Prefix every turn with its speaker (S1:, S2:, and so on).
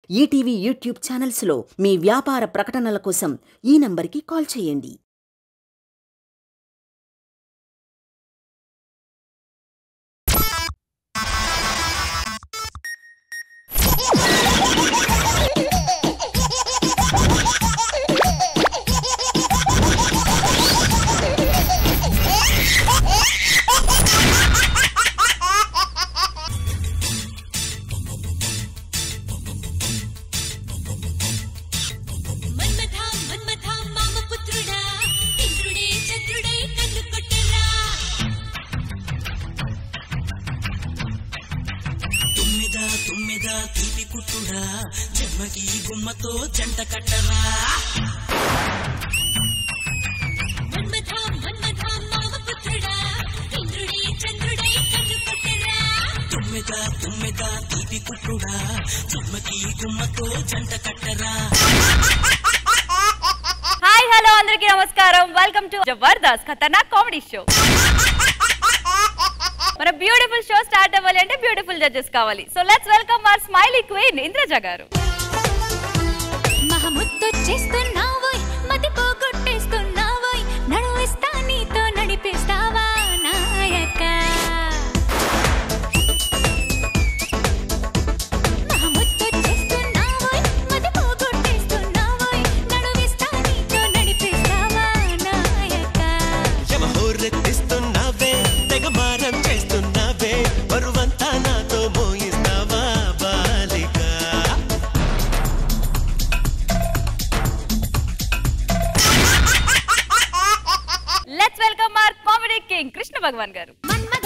S1: ETV YouTube ఛానల్స్లో మీ వ్యాపార ప్రకటనల కోసం ఈ నంబర్కి కాల్ చేయండి
S2: మన్మథ మన్మథ మామ పుత్రుడా ఇంద్రుడే చంద్రుడై కన్ను కొట్టెరా
S3: తుమ్మిద తుమ్మిద తీపి కుట్టుడా జన్మకి గుమ్మతో జంట కట్టరా
S2: మన్మథ మన్మథ మామ పుత్రుడా ఇంద్రుడే చంద్రుడై కన్ను కొట్టెరా
S3: తుమ్మిద తుమ్మిద తీపి కుట్టుడా జన్మకి గుమ్మతో జంట కట్టరా
S4: హాయ్ హలో అందరికీ నమస్కారం welcome to Jabardasth Khatarnak comedy show మన బ్యూటిఫుల్ షో స్టార్ట్ అవ్వాలి అంటే బ్యూటిఫుల్ జడ్జెస్ కావాలి so let's welcome our smiley queen Indraja garu
S2: మహముద్దొచ్చేస్తున్నావోయ్ మతి పోగొట్టేస్తున్నావోయ్ నడువిస్తా నీతో నడిపిస్తావా నాయక మహముద్దొచ్చేస్తున్నావోయ్ మతి పోగొట్టేస్తున్నావోయ్ నడువిస్తా నీతో నడిపిస్తావా నాయక
S5: హోరెత్తిస్తున్నావే తెగ మారం చేస్తున్నావే బరువంతా నాతో మోయిస్తావా బాలిక
S4: let's welcome our comedy king Krishna Bhagavan garu
S2: Manmatha